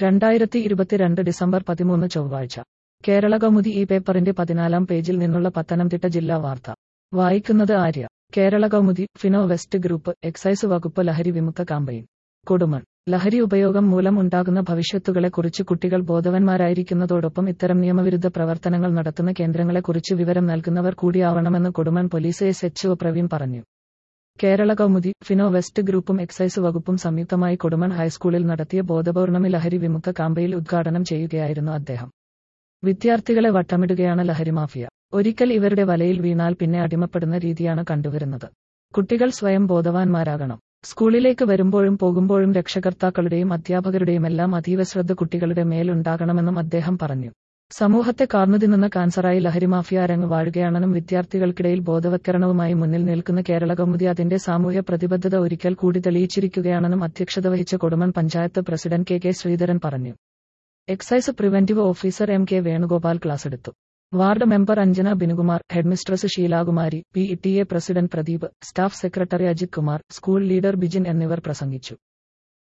രണ്ടായിരത്തി ഇരുപത്തിരണ്ട് ഡിസംബർ പതിമൂന്ന് ചൊവ്വാഴ്ച കേരള കൗമുദി ഈ പേപ്പറിന്റെ പതിനാലാം പേജിൽ നിന്നുള്ള പത്തനംതിട്ട ജില്ലാ വാർത്ത വായിക്കുന്നത് Arya Kerala Kaumudi Fino West group excise വകുപ്പ് ലഹരി വിമുക്ത കാമ്പയിൻ കൊടുമൺ ലഹരി ഉപയോഗം മൂലം ഉണ്ടാകുന്ന ഭവിഷ്യത്തുകളെക്കുറിച്ച് കുട്ടികൾ ബോധവാന്മാരായിരിക്കുന്നതോടൊപ്പം ഇത്തരം നിയമവിരുദ്ധ പ്രവർത്തനങ്ങൾ നടത്തുന്ന കേന്ദ്രങ്ങളെക്കുറിച്ച് വിവരം നൽകുന്നവർ കൂടിയാവണമെന്ന് Kodumon police S H O Praveen പറഞ്ഞു കേരള കൗമുദി ഫിനോ വെസ്റ്റ് ഗ്രൂപ്പും എക്സൈസ് വകുപ്പും സംയുക്തമായി കൊടുമൺ ഹൈസ്കൂളിൽ നടത്തിയ ബോധപൗർണമി ലഹരി വിമുക്ത കാമ്പയിൽ ഉദ്ഘാടനം ചെയ്യുകയായിരുന്നു അദ്ദേഹം വിദ്യാർത്ഥികളെ വട്ടമിടുകയാണ് ലഹരി മാഫിയ ഒരിക്കൽ ഇവരുടെ വലയിൽ വീണാൽ പിന്നെ അടിമപ്പെടുന്ന രീതിയാണ് കണ്ടുവരുന്നത് കുട്ടികൾ സ്വയം ബോധവാന്മാരാകണം സ്കൂളിലേക്ക് വരുമ്പോഴും പോകുമ്പോഴും രക്ഷകർത്താക്കളുടെയും അധ്യാപകരുടെയുമെല്ലാം അതീവ ശ്രദ്ധ കുട്ടികളുടെ മേലുണ്ടാകണമെന്നും അദ്ദേഹം പറഞ്ഞു സമൂഹത്തെ കാർന്നുതിന്നുന്ന കാൻസറായി ലഹരി മാഫിയ അരങ്ങ് വാഴുകയാണെന്നും വിദ്യാർത്ഥികൾക്കിടയിൽ ബോധവത്കരണവുമായി മുന്നിൽ നിൽക്കുന്ന കേരള കൗമുദി അതിന്റെ സാമൂഹ്യ പ്രതിബദ്ധത ഒരിക്കൽ കൂടി തെളിയിച്ചിരിക്കുകയാണെന്നും അധ്യക്ഷത വഹിച്ച Kodumon panchayat president K K Sreedharan പറഞ്ഞു excise preventive officer M K Venugopal ക്ലാസെടുത്തു ward member Anjana Binukumar headmistress Sheelakumari P T A president Pradeep staff secretary Ajith Kumar school leader Bijin എന്നിവർ പ്രസംഗിച്ചു